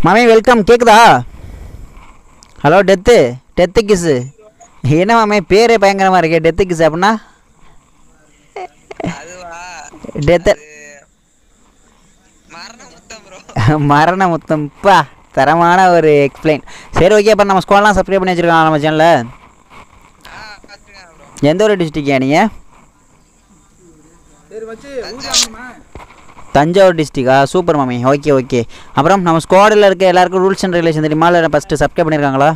மாமி வெல்கம் கேக்குதா hello death death kiss என்ன மாமி பேரே பயங்கரமாக இருக்கே டெத்து கிஸ் அப்படின்னா அதுவா டெத்து மரண முத்தம் ப்ரோ மரண முத்தம் பா தரமான ஒரு எக்ஸ்பிளைன் சரி ஓகே அப்போ நம்ம ஸ்கூல்லாம் சப்ஸ்கிரைப் பண்ணி வச்சுருக்கோம் நம்ம சேனலில் ஆ பார்த்துருக்கேன் ப்ரோ எந்த ஒரு டிஸ்ட்ரிக்டா நீங்கள் சரி வச்சு ஊதாமா தஞ்சாவூர் டிஸ்ட்ரிக்டா சூப்பர் மாமி ஓகே ஓகே அப்புறம் நம்ம ஸ்குவாடில் இருக்க எல்லாருக்கும் ரூல்ஸ் அண்ட் ரெகுலேஷன் தெரியுமா இல்லை ஃபஸ்ட்டு சப்ஸ்கிரைப் பண்ணியிருக்காங்களா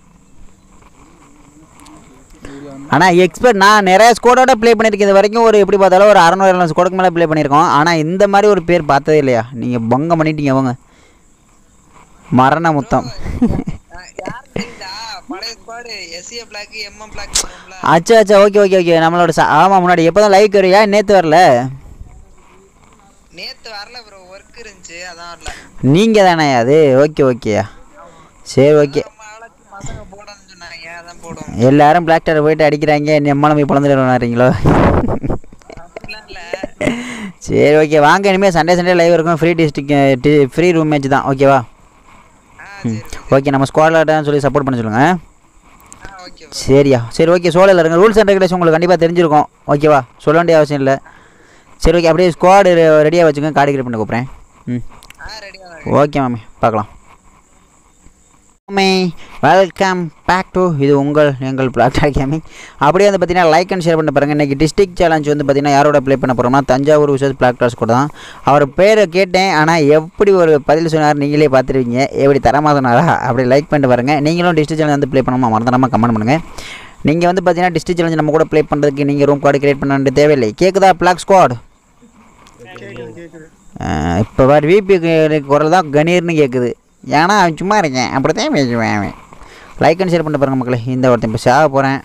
ஆனால் எக்ஸ்பர்ட் நான் நிறைய ஸ்கோடோட ப்ளே பண்ணியிருக்கேன் இது வரைக்கும் ஒரு எப்படி பார்த்தாலும் ஒரு அறநூறு இரநூறு ஸ்கோடுக்கு மேலே ப்ளே பண்ணியிருக்கோம் ஆனால் இந்த மாதிரி ஒரு பேர் பார்த்ததே இல்லையா நீங்கள் பங்கம் பண்ணிட்டீங்க அவங்க மரண முத்தம் யார் தெரியுதா பழைய squad SA black MM black வரும்ல அச்சா அச்சா ஓகே ஓகே ஓகே நம்மளோட ச ஆமாம் முன்னாடி எப்போ தான் லைக் வரையா நேற்று வரல நேத்து வரல ப்ரோ ஒர்க் இருந்துச்சு அதான் வரல நீங்கள் தானே அது ஓகே ஓகேயா சரி ஓகே நம்ம ஆளுக்கு பசங்க போடணும்னு சொன்னாங்க அதான் போடுவோம் எல்லாரும் பிளாக் டர் போயிட்டு அடிக்கிறாங்க நம்மளும் போய் பிறந்துட்டு வரீங்களோ அப்படிலாம் இல்ல சரி ஓகே வாங்க இனிமேல் சண்டே சண்டே லைவ் இருக்கும் free district free room match தான் ஓகேவா ஆ சரி ஓகே நம்ம ஸ்குவாடில் சொல்லி சப்போர்ட் பண்ண சொல்லுங்கள் ஆ ஓகே ப்ரோ சரியா சரி ஓகே சோழல் இருங்க ரூல்ஸ் அண்ட் ரெகுலேஷன் உங்களுக்கு கண்டிப்பாக தெரிஞ்சிருக்கும் ஓகேவா சொல்ல வேண்டிய அவசியம் இல்லை சரி ஓகே அப்படியே ஸ்குவாடு ரெடியாக வச்சுக்கோங்க கார்டு கிரியேட் பண்ண கூப்பிட்றேன் ம் ஆ ரெடியாக தான் ஓகே மாமி பார்க்கலாம் மாமி வெல்கம் பேக் டு இது உங்கள் எங்கள் பிளாக் கேமிங் அப்படியே வந்து பார்த்தீங்கன்னா லைக் அண்ட் ஷேர் பண்ண பாருங்க இன்றைக்கி டிஸ்ட்ரிக்ட் சேலஞ்ச் வந்து பார்த்தீங்கன்னா யாரோட ப்ளே பண்ண போகிறோம்னா தஞ்சாவூர் விசஸ் பிளாக் டாஸ் கூட தான் அவர் பேரை கேட்டேன் ஆனால் எப்படி ஒரு பதில் சொன்னார் நீங்களே பார்த்துருவீங்க எப்படி தரமாக சொன்னாரா அப்படி லைக் பண்ணிட்டு பாருங்கள் நீங்களும் டிஸ்ட்ரிக்ட் சேலஞ்ச் வந்து ப்ளே பண்ணாமல் மறந்துடாமல் கமெண்ட் பண்ணுங்கள் நீங்கள் வந்து பார்த்தீங்கன்னா டிஸ்ட்ரிக்ட் சேலஞ்ச் நம்ம கூட ப்ளே பண்ணுறதுக்கு நீங்கள் ரூம் கார்டு கிரியேட் பண்ண வேண்டிய தேவையில்லை கேட்குதா பிளாக் ஸ்குவாட் கேக்குது கேக்குது இப்போ பாரு விபி குரல் தான் கணீர்னு கேட்குது ஏன்னா அவன் சும்மா இருக்கேன் அப்படித்தான் பேசுவேன் அவன் லைக் அண்ட் ஷேர் பண்ண பாருங்க மக்களே இந்த ஒருத்தன் இப்போ சாக போகிறேன்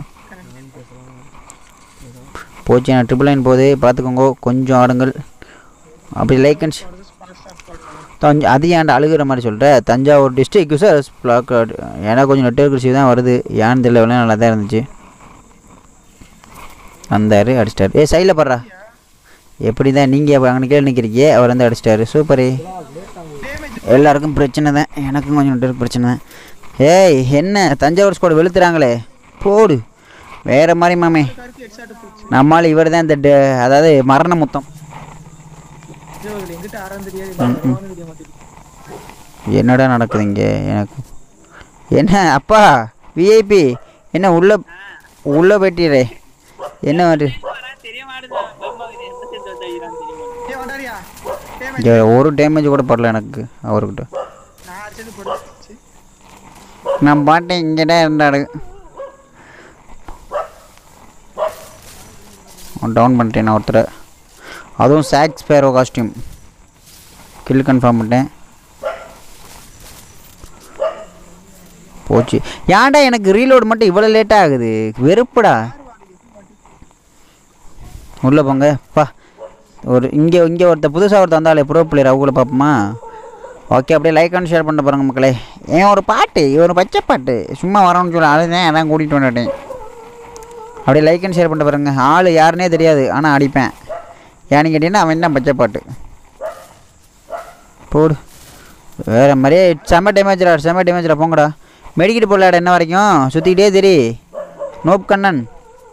போச்சு நான் ட்ரிபிள் லைன் போகுது பார்த்துக்கோங்க கொஞ்சம் ஆடுங்கள் அப்படி லைக் அண்ட் தஞ்சை அது ஏன்டா அழுகிற மாதிரி சொல்கிற தஞ்சாவூர் டிஸ்ட்ரிக் சார் பிளாக் ஏன்னா கொஞ்சம் நெட்ஒர்க் இஷ்யூ தான் வருது ஏன்னு தெரியல எவ்வளோ நல்லா தான் இருந்துச்சு வந்தார் அடிச்சிட்டாரு ஏ சைடில் படுறா எப்படி தான் நீங்கள் அங்கே கீழே நிற்கிறீங்க அவர் வந்து அடிச்சிட்டாரு சூப்பரு எல்லாருக்கும் பிரச்சனை தான் எனக்கும் கொஞ்சம் நெட்ஒர்க் பிரச்சனை தான் ஏய் என்ன தஞ்சாவூர் ஸ்கோடு வெளுத்துறாங்களே போடு வேறு மாதிரி மாமே கருக்கு ஹெட்ஷாட் போச்சு நம்மால் இவர் தான் இந்த ட- அதாவது மரண முத்தம் ஐயோ இதுல எங்கிட்ட ஆரம் தெரியாது இல்ல வருவான்னு தெரிய மாட்டேங்குது என்னடா நடக்குது இங்கே எனக்கு என்ன அப்பா விஐபி என்ன உள்ள உள்ள போயிட்டீரே என்ன வந்து ஏய் வண்டாரியா டேமேஜ் இங்க ஒரு டேமேஜ் கூட படல எனக்கு அவர்கிட்ட நான் அடிச்சது போடுச்சு நான் பாட்டேன் இங்கே தான் இருந்தாடு டவுன் பண்ணிட்டேன் நான் ஒருத்தரை அதுவும் சாக்ஸ் பேரோ காஸ்டியூம் கில் கன்ஃபார்ம் பண்ணிட்டேன் போச்சு ஏன்டா எனக்கு ரீலோட் மட்டும் இவ்வளோ லேட்டாக ஆகுது வெறுப்புடா உள்ளே போங்க பா ஒரு இங்கே இங்கே ஒருத்த புதுசாக ஒருத்த வந்தாலே ப்ரோ பிளேயர் அவங்கள பார்ப்போமா ஓகே அப்படியே லைக் அண்ட் ஷேர் பண்ண பாருங்க மக்களே ஏன் ஒரு பாட்டு இது ஒரு பச்சை பாட்டு சும்மா வரணும்னு சொல்ல அதுதான் அதான் கூட்டிகிட்டு வந்துட்டேன் அப்படியே லைக் அண்ட் ஷேர் பண்ண பாருங்க ஆள் யாருனே தெரியாது ஆனால் அடிப்பேன் ஏன்னு கேட்டீங்கன்னா அவன் தான் பச்சை பாட்டு போடு வேறு மாதிரியே செம்ம டேமேஜ்ரா செம்ம டேமேஜ்ரா போங்கடா மெடிக்கிட்டு போடலாடா என்ன வரைக்கும் சுற்றிக்கிட்டே தெரி நோப் கண்ணன்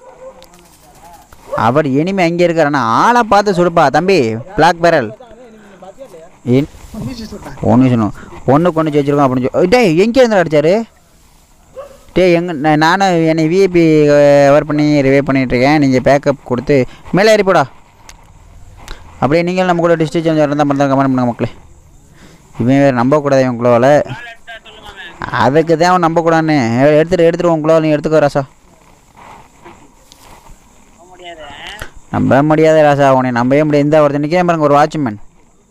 அவர் இனிமே அங்கே இருக்கார் ஆனால் ஆளை பார்த்து சுடுப்பா தம்பி பிளாக் பேரல் என் ஒன்று சொன்னோம் ஒன்று கொண்டு வச்சிருக்கோம் அப்படின்னு சொல்லி டேய் எங்கே இருந்து அடிச்சாரு டேய் எங்க நான் நானும் என்னை விஐபி ஒர்க் பண்ணி ரிவே பண்ணிகிட்ருக்கேன் நீங்கள் பேக்கப் கொடுத்து மேலே ஏறி போடா அப்படியே நீங்களும் நம்ம கூட டிஸ்ட்ரிக் சேஞ்ச் இருந்தால் மட்டும் கமெண்ட் பண்ணுங்க மக்களே இவன் வேறு நம்பக்கூடாது இவன் குளோவில் அதுக்கு தான் அவன் நம்பக்கூடாதுன்னு எடுத்துட்டு எடுத்துட்டு உன் குளோவில் நீ எடுத்துக்கோ ராசா நம்ப முடியாது ராசா உன்னை நம்பவே முடியாது இந்த ஒருத்தன் நிற்கிறேன் பாருங்க ஒரு வாட்ச்மேன்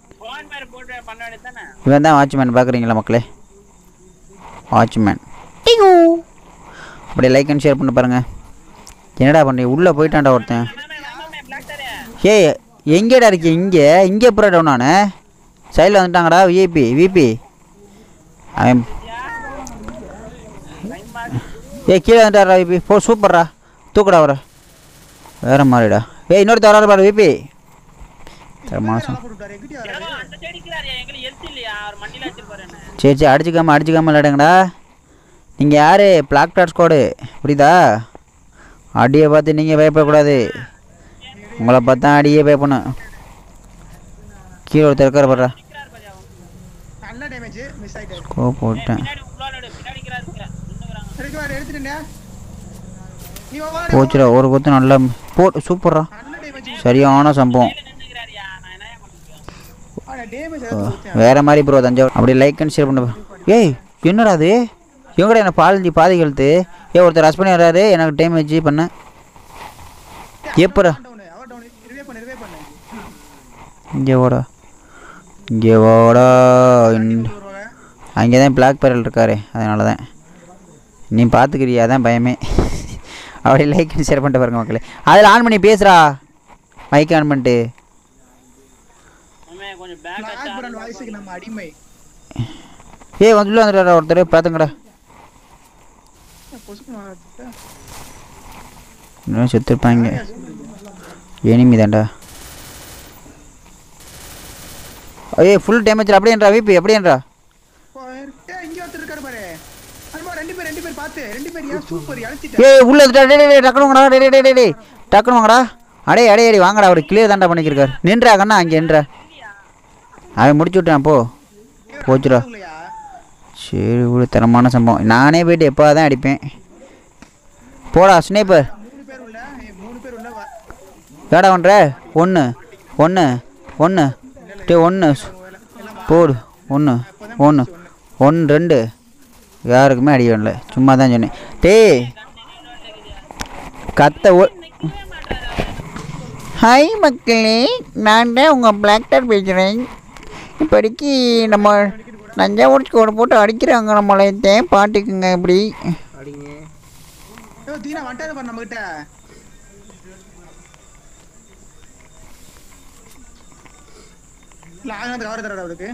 இவன் தான் வாட்ச்மேன் பார்க்குறீங்களா மக்களே வாட்ச்மேன் டிகு அப்படியே லைக் அண்ட் ஷேர் பண்ண பாருங்க என்னடா பண்ணி உள்ளே போயிட்டான்டா ஒருத்தன் ஏய் எங்கேடா இருக்கீ இங்கே இங்கே எப்போ டவுன் ஆனே சைடில் வந்துட்டாங்கடா விஐபி விபி அவன் ஏய் கீழே வந்துட்டாரா விபி போ சூப்பர்ரா தூக்குடா வர வேற மாதிரிடா ஏய் இன்னொருத்த வராரு பாரு விபி தரமான போட்டுட்டாரு எங்கிட்ட வராரு சரி சரி அடிச்சுக்காம அடிச்சுக்காம விளையாடுங்கடா நீங்கள் யார் பிளாக் டாட் ஸ்குவாடு புரியுதா அடியை பார்த்து நீங்கள் பயப்படக்கூடாது உங்களை பார்த்தா அடியே பயப்படணும் கீழே ஒருத்தர் இருக்கார் பாடுறா நல்ல டேமேஜ் மிஸ் ஆயிட்டாரு கோ போட்டேன் ரெக்கவர் எடுத்துட்டேன் நீ வா போச்சுடா ஒரு குத்து நல்லா போ சூப்பர்ரா நல்ல டேமேஜ் சரியான சம்பவம் ஆனா டேமேஜ் எடுத்து வேற மாதிரி ப்ரோ தஞ்சாவூர் அப்படியே லைக் அண்ட் ஷேர் பண்ண ஏய் என்னடா அது இவங்கடா என்ன பாலஞ்சி பாதி கழுத்து ஏ ஒருத்தர் ரஷ் பண்ணி வர்றாரு எனக்கு டைம் வச்சு பண்ண எப்படா டவுன் அவர் டவுன் ரிவே பண்ணு ரிவே பண்ணு இங்கே வாடா இங்கே வாடா இந்த- வருவாங்க அங்கே தான் பிளாக் பேரல் இருக்காரு அதனால தான் நீ பார்த்துக்கிறியா அதான் பயமே அப்படியே லைக் அண்ட் ஷேர் பண்ணிட்டு பாருங்க மக்களே அதில் ஆன் பண்ணி பேசுகிறா மைக் ஆன் பண்ணிட்டு பிளாக் பரன் வாய்ஸுக்கு நம்ம அடிமை ஏய் வந்து உள்ள வந்துடுறா ஒருத்தர் பார்த்துங்கடா பொசுக்கு நான் இன்னும் செத்துருப்பாங்க எனிமி தான்டா ஏய் ஃபுல் டேமேஜ் அப்படியேன்றா விபி அப்படியேன்றா ஏய் இங்க ஒருத்தர் இருக்காரு பாரு அம்மா ரெண்டு பேர் ரெண்டு பேர் பாத்து ரெண்டு பேர் ஏன் சூப்பர் அழைச்சிட்டேன் ஏய் உள்ள வந்துட்டா டே டே டக்குனு வாங்கடா டே டே டே டே டக்குனு வாங்கடா அடே அடே அடே வாங்கடா அவர் கிளியர் தாண்டா பண்ணிக்கிருக்காரு நின்றா கண்ணா அங்கே நின்றா அவன் முடிச்சு விட்டான் போ போச்சுடா இல்லையா சரி ஒரு தரமான சம்பவம் நானே போயிட்டு எப்போ தான் அடிப்பேன் போடா ஸ்னேப்பர் மூணு பேர் உள்ள ஏய், மூணு பேர் உள்ள வா- ஏடா பண்ணுற ஒன்று ஒன்று ஒன்று டே ஒன்று போடு ஒன்று ஒன்று ஒன்று ரெண்டு யாருக்குமே அடி வரல சும்மா தான் சொன்னேன் டேய் கத்த ஓ ஹாய் மக்களே நான் தான் உங்கள் பிளாக் டார் பேசுகிறேன் இப்போதைக்கு நம்ம தஞ்சாவூர் கோடு போட்டு அடிக்கிறாங்க நம்மளை தேன் பாட்டுக்குங்க இப்படி ஏய் தீனா வந்துட்டாரு பாரு நம்ம கிட்ட இல்ல ஆங்க கவர் தரடா அவருக்கு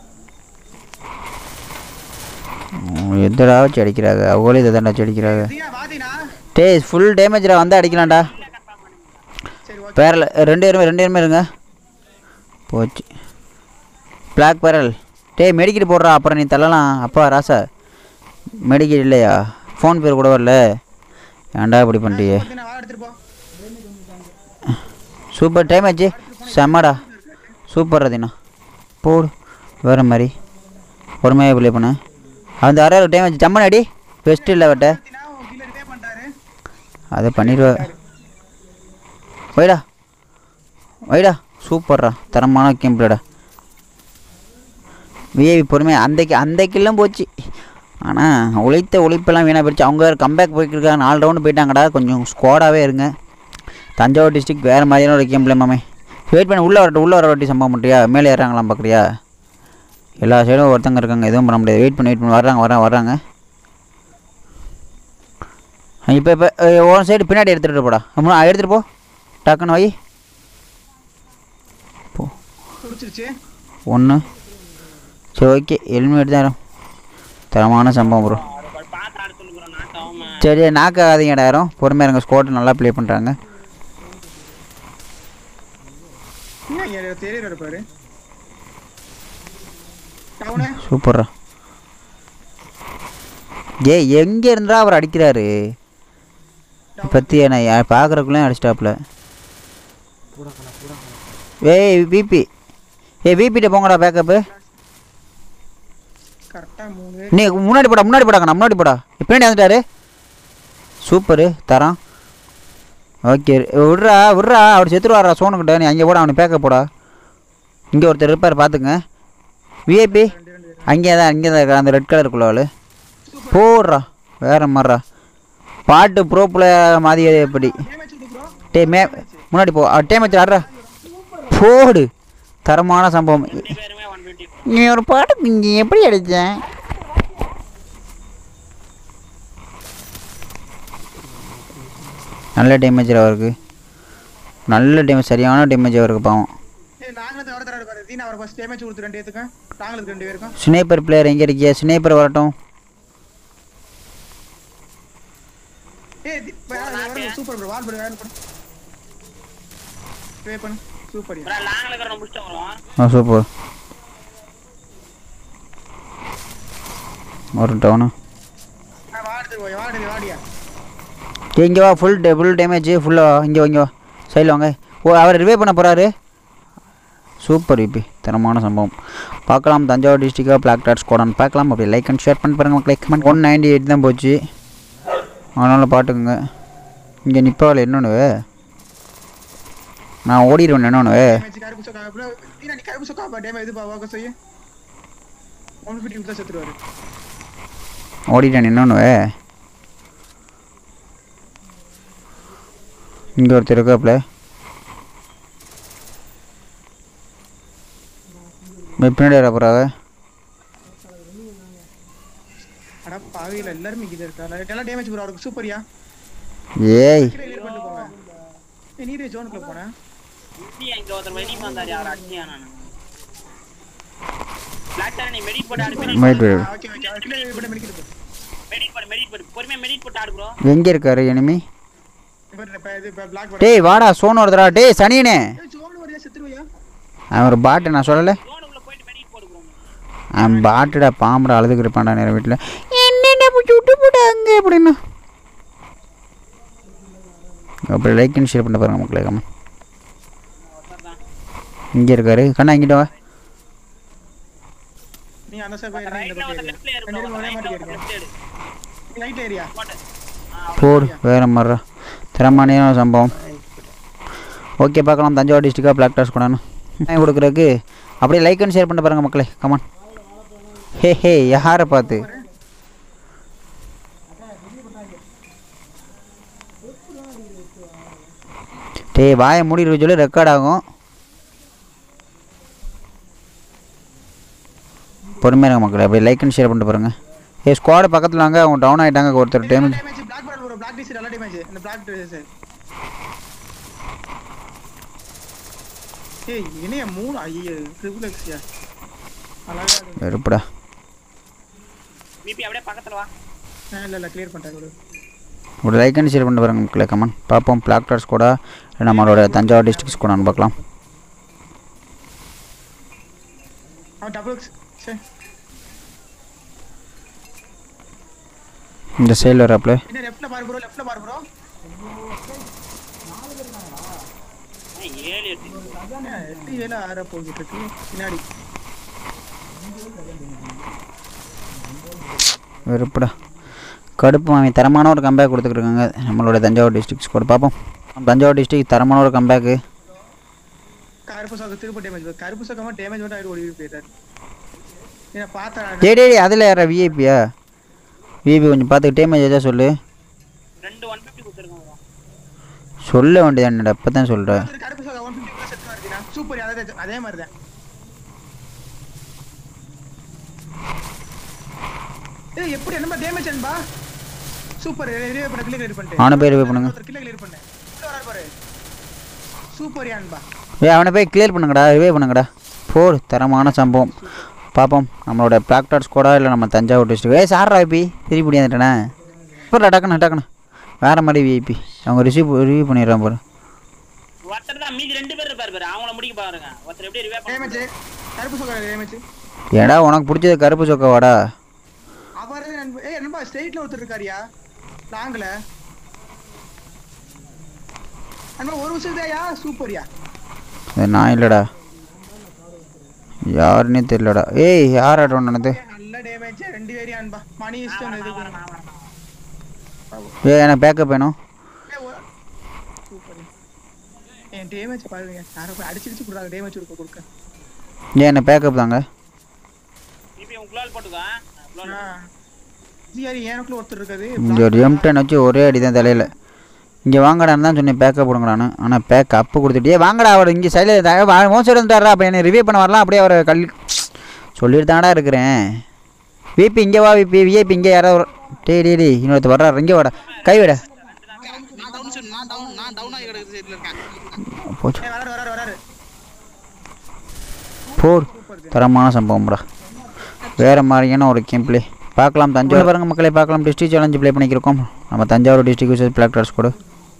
எதடா வச்சு அடிக்கிறாங்க அவங்களே இதை தாண்டா வச்சு அடிக்கிறாங்க தீனா வா தீனா டேய் ஃபுல் டேமேஜில் வந்து அடிக்கலாம்டா சரி ஓகே பேரல் ரெண்டு பேருமே ரெண்டு பேருமே இருங்க போச்சு பிளாக் பேரல் டேய் மெடிக்கெட் போடுறா அப்புறம் நீ தள்ளலாம் அப்பா ராசா மெடிக்கெட் இல்லையா ஃபோன் பேர் கூட வரல ஏன்டா இப்படி பண்ணிட்டியே தீனா வா எடுத்துட்டு போ சூப்பர் டைம் ஆச்சு செம்மடா சூப்பர் ரதினா போடு வேறு மாதிரி பொறுமையாக ப்ளே பண்ண அந்த அரை டைம் ஆச்சு ஜம்மன் அடி பெஸ்ட் இல்லை வட்ட தீனா உன் கீழ ரிவே பண்றாரு அதை பண்ணிடுவா வைடா வைடா சூப்பர்ரா தரமான கேம் பிளேடா விஐவி பொறுமை அன்றைக்கு அந்த கில்லும் போச்சு ஆனால் உழைத்த உழைப்பெல்லாம் வீணாக போயிடுச்சு அவங்க வேறு கம்பேக் போய்க்கிருக்காங்க நாலு ரவுண்டு போயிட்டாங்கடா கொஞ்சம் ஸ்குவாடாகவே இருங்க தஞ்சாவூர் டிஸ்ட்ரிக்ட் வேறு மாதிரியான ஒரு கேம் பிளே மாமே வெயிட் பண்ணி உள்ளே வரட்டும் உள்ளே வர வாட்டி சம்பவம் பண்ணுறியா மேலே ஏறாங்களாம் பார்க்குறியா எல்லா சைடும் ஒருத்தங்க இருக்காங்க எதுவும் பண்ண முடியாது வெயிட் பண்ணி வெயிட் பண்ணி வர்றாங்க வர்றாங்க வர்றாங்க இப்போ இப்போ ஒரு சைடு பின்னாடி எடுத்துகிட்டு போடா அம்மா எடுத்துகிட்டு போ டக்குன்னு வை போ குடிச்சிருச்சு ஒன்று சரி ஓகே ஹெல்மெட் தான் தரமான சம்பவம் ப்ரோ சரி நாக்காதீங்கடா யாரும் பொறுமையாக இருங்க ஸ்கோட்டை நல்லா ப்ளே பண்ணுறாங்க ஏன் இங்க தெரியறாரு பாரு டவுனு சூப்பர்ரா ஏ எங்கே இருந்தா அவர் அடிக்கிறாரு பற்றி நான் பார்க்குறக்குள்ளே அடிச்சிட்டாப்புல ஏய் விபி ஏய் விபிட்ட போங்கடா பேக்கப்பு கரெக்டா மூணு நீ முன்னாடி போடா முன்னாடி போடாங்கண்ணா முன்னாடி போடா பின்னாடி வந்துட்டாரு சூப்பரு தரான் ஓகே விட்றா விட்றா அவர் செத்துருவாரா சோனுக்கிட்ட நீ அங்கே போட அவனுக்கு பேக்க போடா இங்கே ஒருத்தர் இருப்பார் பார்த்துங்க விஐபி அங்கே தான் அங்கே தான் இருக்கா அந்த ரெட் கலருக்குள்ள ஆள் போடுறா வேற மாதிரிடா பாட்டு ப்ரோப்பில் மாதிரியே எப்படி டேமேஜ் ப்ரோ டே மே முன்னாடி போ டேம் வச்சு ஆடுறா போடு தரமான சம்பவம் நீ ஒரு பாட்டு இங்கே எப்படி அடித்தேன் நல்ல டேமேஜ் அவருக்கு நல்ல டேமேஜ் சரியான டேமேஜ் அவருக்கு பாவம் ஏய் நாங்களும் வர தராரு பாரு தீனா அவர் ஃபர்ஸ்ட் டேமேஜ் கொடுத்து ரெண்டு ஏத்துக்க நாங்களுக்கு ரெண்டு பேருக்கும் ஸ்னேப்பர் பிளேயர் எங்கே இருக்கியா ஸ்னேப்பர் வரட்டும் ஏய் தி- ப- யார் வர சூப்பர் ப்ரோ வால் போடு வால் போடு ட்ரை பண்ணு சூப்பர் ஆ சூப்பர் ஒரு டவுனு வாடுது போய் வாடுது வாடியா ஏய் இங்கே வா ஃபுல் டே ஃபுல் டேமேஜ் ஃபுல்லாக இங்கே வா இங்கே வா சைடில் வாங்க ஓ அவர் ரிவே பண்ண போகிறாரு சூப்பர் விபி தரமான சம்பவம் பார்க்கலாம் தஞ்சாவூர் டிஸ்ட்ரிக்டாக பிளாக் டாட் ஸ்கோடான்னு பார்க்கலாம் அப்படி லைக் அண்ட் ஷேர் பண்ணி பாருங்க மக்களே கமெண்ட் ஒன் நைன்டி எயிட் தான் போச்சு அதனால் பாட்டுக்குங்க இங்கே நிப்பாவில் என்னொன்று நான் ஓடிடுவேன் என்னொன்று டேமேஜ் கருப்பு சொக்கா ப்ரோ நீ நீ கருப்பு சொக்கா பா டேமேஜ் இது பா வாக்க செய்ய 150 தான் செத்துருவாரு ஓடிட்டேன் என்னொன்று இங்கே ஒருத்தர் இருக்காப்புல பின்னாடி வர போகிறாங்க அட பாவியில எல்லாரும் இங்க இருக்கா எல்லாம் டேமேஜ் ப்ரோ அவருக்கு சூப்பர்யா ஏய் கிளியர் பண்ணிட்டு போங்க ஏய் நீரே ஜோனுக்குள்ள போறேன் இந்தியா இங்க ஒருத்தர் வெடி வந்தாரு யார் அடிச்சியா நானு பிளாக் தானே நீ மெடிட் போட்டு ஆடு மெடிட் வெயிட் வெயிட் ஓகே ஓகே அவர் கிளியர் பண்ணி மெடிக்கிட்டு மெடிட் போடு மெடிட் போடு பொறுமையா மெடிட் போட்டு ஆடு ப்ரோ எங்கே இருக்காரு எனிமி இப்போ இப்போ இது இப்போ பிளாக் டேய் வாடா சோன் வருதுடா டேய் சனியனே ஜோன் வரையா செத்துருவியா அவன் ஒரு பாட்டு நான் சொல்லலை ஜோனுக்குள்ள போயிட்டு மெடிட் போடு ப்ரோ அவன் பாட்டுடா பாம்புடா அழுதுகிருப்பான்டா நேரம் வீட்டில் என்னடா பிடிச்சி விட்டு போட்டாங்க அப்படின்னு அப்படி லைக் அண்ட் ஷேர் பண்ண பாருங்க மக்களே கம்மன் இங்கே இருக்காரு கண்ணா இங்கிட்ட வா நீ அந்த சைடு போய் இந்த ரைட்ல பக்கம் ஒருத்தர் ஏறு. லெஃப்ட்ல ஏறு ரெண்டு ப்ரோ பேரும் ஒரே ரைட்ல மாதிரி ஒருத்தர் ஏறுங்க. லெஃப்ட் ஏறு ரைட் ஏரியா போட்டு போடு வேற மாதிரிடா திறமான சம்பவம் ஓகே பார்க்கலாம் தஞ்சாவூர் டிஸ்ட்ரிக்டாக பிளாக் டாஸ் கூடான்னு வாங்கி கொடுக்குறதுக்கு அப்படியே லைக் அண்ட் ஷேர் பண்ண பாருங்க மக்களே கமான் ஹே ஹே யாரை பார்த்து டேய் வாயை மூடிட்டு சொல்லி ரெக்கார்ட் ஆகும் பொறுமையாக இருங்க மக்களே அப்படியே லைக் அண்ட் ஷேர் பண்ணிட்டு பாருங்க ஏ ஸ்குவாடு பக்கத்தில் வாங்க அவங்க டவுன் ஆகிட்டாங்க ஒருத்தர் damage damage black ball bro black DC நல்ல டேமேஜ் இந்த பிளாக் டிசி ஏய் இனிய மூணு ஐயோ ட்ரிபிள் எக்ஸ்யா அழகா இருக்கு. வெறுப்புடா பிபி அப்படியே பக்கத்துல வா ஆ, இல்ல இல்ல கிளியர் பண்ணிட்டேன் bro. ஒரு லைக் அண்ட் ஷேர் பண்ணி பாருங்க மக்களே கமான் பார்ப்போம் பிளாக் டாட்ஸ் கூட இல்லை நம்மளோட தஞ்சாவூர் டிஸ்ட்ரிக்ஸ் கூட பார்க்கலாம் அவன் டபுள் எக்ஸ் சரி இந்த சைடில் வராப்புல என்ன லெஃப்ட்ல பாரு ப்ரோ லெஃப்ட்ல பாரு ப்ரோ ஏய், ஏழு எட்டு எட்டு ஏழு ஆற போகிட்டு இருக்கு பின்னாடி வெறுப்புடா கடுப்பு அவன் தரமான ஒரு கம்பேக் கொடுத்துருக்காங்க நம்மளோட தஞ்சாவூர் டிஸ்ட்ரிக்ஸ் கூட பார்ப்போம் தஞ்சாவூர் டிஸ்ட்ரிக்ட் தரமான ஒரு கம்பேக்கு கருப்பு சோக்க திரும்ப டேமேஜ் கருப்பு சோக்கமா டேமேஜ் மட்டும் ஆயிடு ஓடி போயிட்டாரு என்ன பார்த்தா டே டே அதில் யாரா விஐபியா விஐபி கொஞ்சம் பார்த்து டேமேஜ் ஏதாவது சொல்லு ரெண்டு ஒன் ஃபிஃப்டி கொடுத்துருக்கோம் ப்ரோ சொல்ல வேண்டியதானடா இப்போ தான் சொல்கிறேன் கருப்பு சோக்கா ஒன் ஃபிஃப்டி ப்ளஸ் செட் வருதுண்ணா சூப்பர் அதே அதே மாதிரி தான் ஏய் எப்படி என்ன டேமேஜ் அன்பா சூப்பர் ரிவே பண்ண கிளியர் பண்ணிட்டேன் அவனை போய் ரிவே பண்ணுங்க கிளியர் கிளியர் பண்ணேன் உள்ள வராரு பாரு சூப்பர் அன்பா ஏய் அவனை போய் கிளியர் பண்ணுங்கடா ரிவே பண்ணுங்கடா போர் தரமான சம்பவம் பார்ப்போம் நம்மளோட பிளாக் டாட்ஸ் கூட இல்லை நம்ம தஞ்சாவூர் டிஸ்ட்ரிக்ட் ஏய் சார் விஐபி திருப்பி வந்துட்டேனே இப்போ டக்குன்னு டக்குன்னு வேறு மாதிரி விஐபி அவங்க ரிசீவ் ரிவ்யூ பண்ணிடுறான் பாரு ஒருத்தர் தான் மீதி ரெண்டு பேர் இருப்பாரு பாரு அவங்கள முடிக்க பாருங்க ஒருத்தர் எப்படி ரிவே டேமேஜ் பண்ண கருப்பு சோக்கா டேமேஜ் ஏடா உனக்கு பிடிச்சது கருப்பு சொக்கா வாடா அவர் நண்பா ஏய் நண்பா ஸ்ட்ரெயிட்ல ஒருத்தர் இருக்காரியா லாங்ல நண்பா ஒரு விஷயம் தான்யா சூப்பர்யா அது நான் இல்லைடா யாருன்னே தெரியலடா ஏய் யார் ஆட்டம் நடந்து நல்ல டேமேஜ் ரெண்டு பேரும் அன்பா மணி இஷ்டம் இது ஏய் எனக்கு பேக்கப் வேணும் சூப்பர் என் டேமேஜ் பாருங்க யாரோ போய் அடிச்சிருச்சு கொடுறாங்க டேமேஜ் கொடுக்க கொடுக்க ஏன் என்ன பேக்கப் தாங்க பிபி உங்க குளால் போட்டுக்கோ குளால் ஜிஆர் எனக்குள்ள ஒருத்தர் இருக்காது இங்கே ஒரு எம்டன் வச்சு ஒரே அடி தான் தலையில் இங்கே வாங்கடான்னு தான் சொன்னேன் பேக்கப் கொடுங்கடான்னு ஆனால் பேக் அப்பு கொடுத்துட்டே வாங்கடா அவர் இங்கே சைடில் மோசம் இருந்தாரா அப்போ என்னை ரிவ்யூ பண்ண வரலாம் அப்படியே அவரை கல் சொல்லிட்டு தானடா இருக்கிறேன் விபி இங்கே வா விபி விஐபி இங்கே யாராவது ஒரு- டேய் டேய் டேய் இன்னொருத்தர் வர்றாரு இங்கே வாடா கை விட நான் டவுன் சொல்லு நான் டவுன் நான் டவுன் ஆகி கிடக்கு சைடுல இருக்கேன் போச்சு ஏய், வராரு வராரு வராரு போர் தரமான சம்பவம்டா வேறு மாதிரியான ஒரு கேம் ப்ளே பார்க்கலாம் தஞ்சாவூர் பாருங்க மக்களை பார்க்கலாம் டிஸ்ட்ரிக் சேலஞ்சு ப்ளே பண்ணிக்கிறோம் நம்ம Thanjavur district versus black dots கூட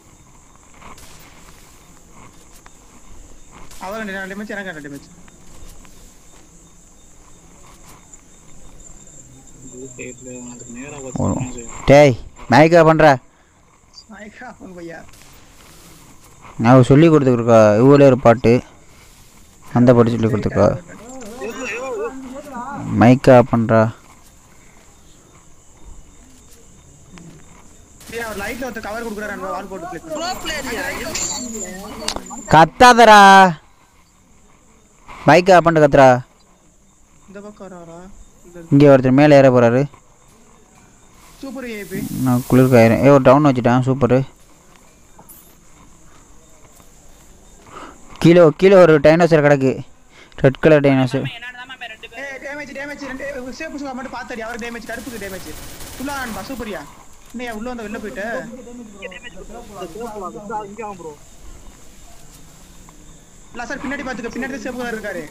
அவர் ரெண்டு டேமேஜ் எனக்கு ரெண்டு டேமேஜ் டேய் மேய்க்கா பண்ணுற நாயக்கா அவன் பையா நான் சொல்லி கொடுத்துருக்கா இவ்வளோ ஒரு பாட்டு அந்த பாட்டு சொல்லி கொடுத்துருக்கா மைக்கா பண்ணுறா ஏய் அவர் லைட்ல ஒருத்தர் கவர் கொடுக்குறாரு அந்த வால் போட்டு கிளிக் ப்ரோ பிளேயரியா கத்தாதடா மைக்கா பண்ணிட்டு கத்துறா இந்த பக்கம் வராரா இங்கே ஒருத்தர் மேலே ஏற போகிறாரு சூப்பர் ஏபி நான் குளிர்காயிரம் ஏ ஒரு டவுன் வச்சுட்டேன் சூப்பரு கீழே கீழே ஒரு டைனோசர் கிடக்கு ரெட் கலர் டைனோசர் என்னடா ரெண்டு பேர் ஏய் டேமேஜ் டேமேஜ் ரெண்டு சேஃப் சுகா மட்டும் பாத்தடி அவர் டேமேஜ் கருப்புக்கு டேமேஜ் ஃபுல்லா நான் சூப்பரியா இன்னையா உள்ள வந்து வெளில போயிட்டு இல்ல சார் பின்னாடி பாத்துக்க பின்னாடி சேஃப் இருக்காரு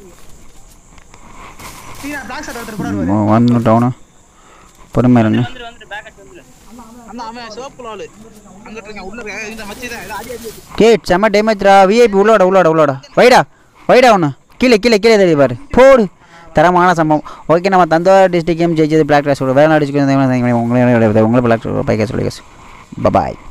சீனா பிளாக் ஷாட் ஒருத்தர் கூட வருவாரு வந்து டவுனு பொறுமையாக இருங்க வந்துரு வந்துரு பேக்கெட் வந்துரு அண்ணா அவன் சிவப்பு லாலு அங்கிட்டு இருக்கான் உள்ள இருக்கான் இந்த மச்சி தான் அடி அடி அடி. கேட் செம்ம டேமேஜ்ரா விஐபி உள்ளோட உள்ளோட உள்ளோட வைடா வைடா ஒன்று கீழே கீழே கீழே தெரியுது பாரு போடு தரமான சம்பவம் ஓகே நம்ம தந்தோர் டிஸ்ட்ரிக்ட் கேம் ஜெயிச்சது பிளாக் கிளாஸோட வேறு நாடு உங்களை உங்களை பிளாக் பைக்கா சொல்லி பபாய்